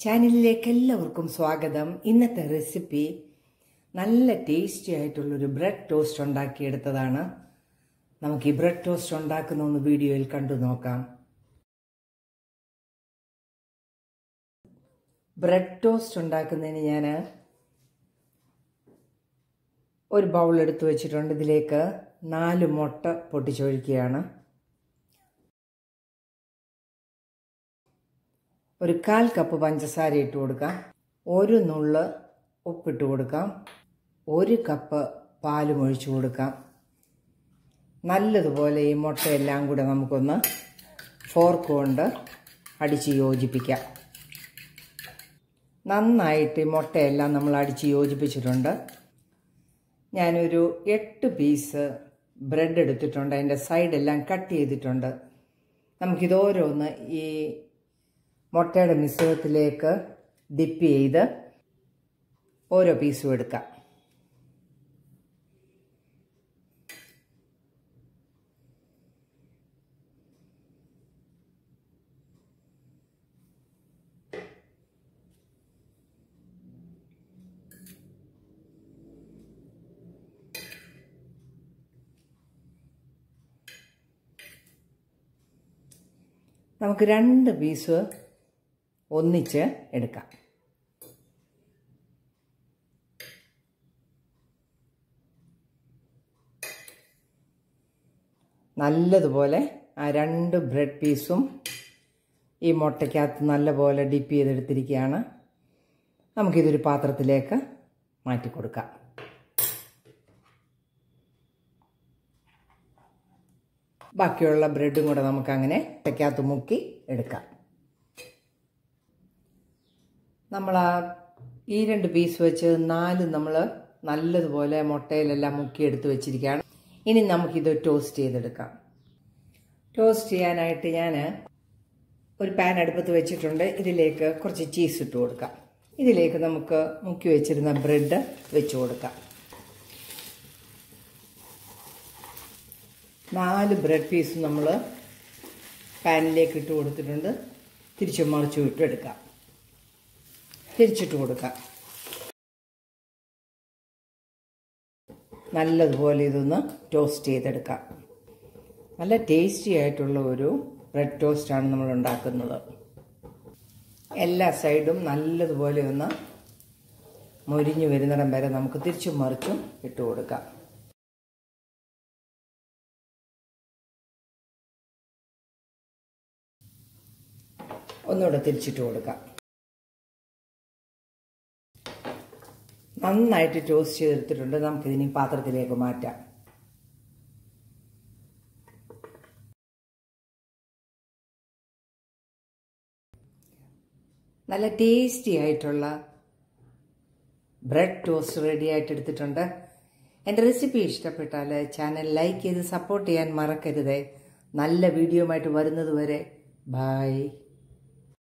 ചാനലിലേക്ക് എല്ലാവർക്കും സ്വാഗതം ഇന്നത്തെ റെസിപ്പി നല്ല ടേസ്റ്റി ആയിട്ടുള്ളൊരു ബ്രെഡ് ടോസ്റ്റ് ഉണ്ടാക്കിയെടുത്തതാണ് നമുക്ക് ഈ ബ്രെഡ് ടോസ്റ്റ് ഉണ്ടാക്കുന്ന ഒന്ന് വീഡിയോയിൽ കണ്ടു നോക്കാം ബ്രെഡ് ടോസ്റ്റ് ഉണ്ടാക്കുന്നതിന് ഞാൻ ഒരു ബൗൾ എടുത്തു വെച്ചിട്ടുണ്ട് ഇതിലേക്ക് നാല് മുട്ട പൊട്ടിച്ചൊഴിക്കുകയാണ് ഒരു കാൽ കപ്പ് പഞ്ചസാര ഇട്ട് കൊടുക്കാം ഒരു നുള്ള് ഉപ്പിട്ട് കൊടുക്കാം ഒരു കപ്പ് പാലും ഒഴിച്ചു കൊടുക്കാം നല്ലതുപോലെ ഈ മുട്ടയെല്ലാം കൂടെ നമുക്കൊന്ന് ഫോർക്ക് കൊണ്ട് അടിച്ച് യോജിപ്പിക്കാം നന്നായിട്ട് ഈ മുട്ടയെല്ലാം നമ്മൾ അടിച്ച് യോജിപ്പിച്ചിട്ടുണ്ട് ഞാനൊരു എട്ട് പീസ് ബ്രെഡ് എടുത്തിട്ടുണ്ട് അതിൻ്റെ സൈഡെല്ലാം കട്ട് ചെയ്തിട്ടുണ്ട് നമുക്കിതോരോന്ന് ഈ മുട്ടയുടെ മിശ്രിതത്തിലേക്ക് ഡിപ്പ് ചെയ്ത് ഓരോ പീസും എടുക്കാം നമുക്ക് രണ്ട് പീസ് ഒന്നിച്ച് എടുക്കാം നല്ലതുപോലെ ആ രണ്ട് ബ്രെഡ് പീസും ഈ മുട്ടയ്ക്കകത്ത് നല്ലപോലെ ഡിപ്പ് ചെയ്തെടുത്തിരിക്കുകയാണ് നമുക്കിതൊരു പാത്രത്തിലേക്ക് മാറ്റി കൊടുക്കാം ബാക്കിയുള്ള ബ്രെഡും കൂടെ നമുക്കങ്ങനെ മുട്ടയ്ക്കകത്ത് മുക്കി എടുക്കാം നമ്മൾ ആ ഈ രണ്ട് പീസ് വെച്ച് നാല് നമ്മൾ നല്ലതുപോലെ മുട്ടയിലെല്ലാം മുക്കി എടുത്ത് വെച്ചിരിക്കുകയാണ് ഇനി നമുക്കിത് ടോസ്റ്റ് ചെയ്തെടുക്കാം ടോസ്റ്റ് ചെയ്യാനായിട്ട് ഞാൻ ഒരു പാൻ അടുപ്പത്ത് വെച്ചിട്ടുണ്ട് ഇതിലേക്ക് കുറച്ച് ചീസ് ഇട്ട് കൊടുക്കാം ഇതിലേക്ക് നമുക്ക് മുക്കി വെച്ചിരുന്ന ബ്രെഡ് വെച്ച് കൊടുക്കാം നാല് ബ്രെഡ് പീസ് നമ്മൾ പാനിലേക്ക് ഇട്ട് കൊടുത്തിട്ടുണ്ട് തിരിച്ചു മറിച്ചു ഇട്ട് എടുക്കാം തിരിച്ചിട്ട് കൊടുക്കാം നല്ലതുപോലെ ഇതൊന്ന് ടോസ്റ്റ് ചെയ്തെടുക്കാം നല്ല ടേസ്റ്റി ആയിട്ടുള്ള ഒരു ബ്രെഡ് ടോസ്റ്റാണ് നമ്മൾ ഉണ്ടാക്കുന്നത് എല്ലാ സൈഡും നല്ലതുപോലെ ഒന്ന് മൊരിഞ്ഞു വരുന്നിടം വരെ നമുക്ക് തിരിച്ചും മറിച്ചും ഇട്ട് കൊടുക്കാം ഒന്നുകൂടെ തിരിച്ചിട്ട് കൊടുക്കാം നന്നായിട്ട് ടോസ്റ്റ് ചെയ്തെടുത്തിട്ടുണ്ട് നമുക്കിതിനി പാത്രത്തിലേക്ക് മാറ്റാം നല്ല ടേസ്റ്റി ആയിട്ടുള്ള ബ്രെഡ് ടോസ്റ്റ് റെഡി ആയിട്ട് എടുത്തിട്ടുണ്ട് എൻ്റെ റെസിപ്പി ഇഷ്ടപ്പെട്ടാൽ ചാനൽ ലൈക്ക് ചെയ്ത് സപ്പോർട്ട് ചെയ്യാൻ മറക്കരുത് നല്ല വീഡിയോ ആയിട്ട് വരുന്നത് വരെ ബായ്